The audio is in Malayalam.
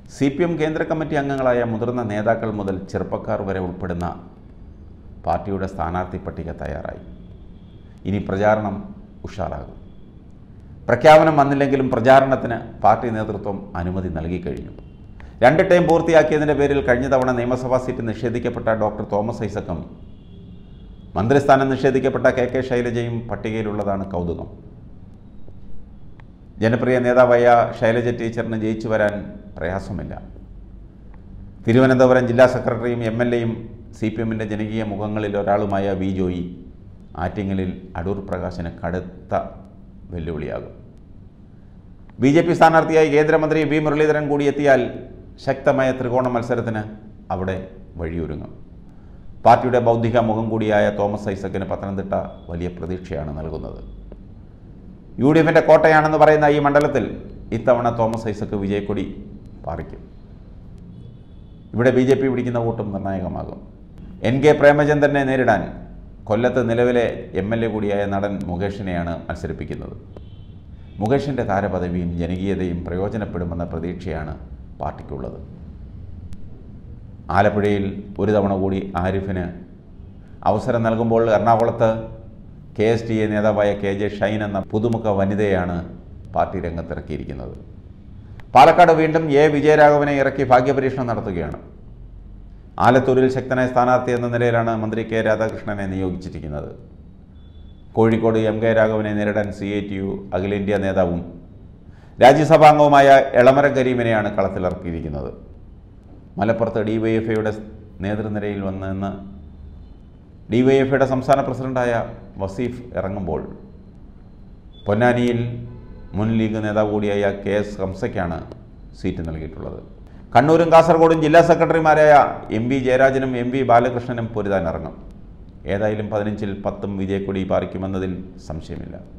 സി പി എം കേന്ദ്ര കമ്മിറ്റി അംഗങ്ങളായ മുതിർന്ന നേതാക്കൾ മുതൽ ചെറുപ്പക്കാർ വരെ ഉൾപ്പെടുന്ന പാർട്ടിയുടെ സ്ഥാനാർത്ഥി പട്ടിക തയ്യാറായി ഇനി പ്രചാരണം ഉഷാറാകും പ്രഖ്യാപനം വന്നില്ലെങ്കിലും പ്രചാരണത്തിന് പാർട്ടി നേതൃത്വം അനുമതി നൽകിക്കഴിഞ്ഞു രണ്ട് ടൈം പൂർത്തിയാക്കിയതിൻ്റെ പേരിൽ കഴിഞ്ഞ തവണ നിയമസഭാ സീറ്റ് നിഷേധിക്കപ്പെട്ട ഡോക്ടർ തോമസ് ഐസക്കും മന്ത്രിസ്ഥാനം നിഷേധിക്കപ്പെട്ട കെ കെ ശൈലജയും പട്ടികയിലുള്ളതാണ് കൗതുകം ജനപ്രിയ നേതാവായ ശൈലജ ടീച്ചറിന് ജയിച്ചു വരാൻ പ്രയാസമില്ല തിരുവനന്തപുരം ജില്ലാ സെക്രട്ടറിയും എം എൽ എയും സി പി എമ്മിൻ്റെ ജനകീയ മുഖങ്ങളിൽ ഒരാളുമായ വി ജോയി ആറ്റിങ്ങലിൽ അടൂർ പ്രകാശിന് കടുത്ത വെല്ലുവിളിയാകും ബി ജെ പി സ്ഥാനാർത്ഥിയായി കേന്ദ്രമന്ത്രി വി മുരളീധരൻ കൂടി എത്തിയാൽ ശക്തമായ ത്രികോണ മത്സരത്തിന് അവിടെ വഴിയൊരുങ്ങും പാർട്ടിയുടെ ബൗദ്ധിക മുഖം കൂടിയായ തോമസ് ഐസക്കിന് പത്തനംതിട്ട വലിയ പ്രതീക്ഷയാണ് നൽകുന്നത് യു ഡി എഫിൻ്റെ കോട്ടയാണെന്ന് പറയുന്ന ഈ മണ്ഡലത്തിൽ ഇത്തവണ തോമസ് ഐസക്ക് വിജയക്കൊടി പാറിക്കും ഇവിടെ ബി ജെ പി പിടിക്കുന്ന വോട്ടും നിർണായകമാകും എൻ കെ പ്രേമചന്ദ്രനെ നേരിടാൻ കൊല്ലത്ത് നിലവിലെ എം എൽ എ കൂടിയായ നടൻ മുകേഷിനെയാണ് മത്സരിപ്പിക്കുന്നത് മുകേഷിൻ്റെ താരപദവിയും ജനകീയതയും പ്രയോജനപ്പെടുമെന്ന പ്രതീക്ഷയാണ് പാർട്ടിക്കുള്ളത് ആലപ്പുഴയിൽ ഒരു തവണ കൂടി ആരിഫിന് അവസരം നൽകുമ്പോൾ എറണാകുളത്ത് കെ എസ് ടി എ നേതാവായ കെ ജെ ഷൈൻ എന്ന പുതുമുഖ വനിതയാണ് പാർട്ടി രംഗത്തിറക്കിയിരിക്കുന്നത് പാലക്കാട് വീണ്ടും എ വിജയരാഘവനെ ഇറക്കി ഭാഗ്യപരീക്ഷണം നടത്തുകയാണ് ആലത്തൂരിൽ ശക്തനായ സ്ഥാനാർത്ഥി എന്ന നിലയിലാണ് മന്ത്രി കെ രാധാകൃഷ്ണനെ നിയോഗിച്ചിരിക്കുന്നത് കോഴിക്കോട് എം കെ രാഘവനെ നേരിടാൻ സി ഐ ടി യു അഖിലേന്ത്യാ നേതാവും രാജ്യസഭാംഗവുമായ എളമര കരീമിനെയാണ് കളത്തിലിറക്കിയിരിക്കുന്നത് മലപ്പുറത്ത് ഡി വൈ എഫ് ഐയുടെ നേതൃനിരയിൽ വന്നെന്ന് ഡി വൈ എഫ് ഐയുടെ സംസ്ഥാന പ്രസിഡന്റായ വസീഫ് ഇറങ്ങുമ്പോൾ പൊന്നാനിയിൽ മുൻ ലീഗ് നേതാവ് കൂടിയായ കെ എസ് ഹംസയ്ക്കാണ് സീറ്റ് നൽകിയിട്ടുള്ളത് കണ്ണൂരും കാസർഗോഡും ജില്ലാ സെക്രട്ടറിമാരായ എം വി ജയരാജനും എം വി ബാലകൃഷ്ണനും പൊരുതാൻ ഇറങ്ങും ഏതായാലും പതിനഞ്ചിൽ പത്തും വിജയക്കൊടി പാറിക്കുമെന്നതിൽ സംശയമില്ല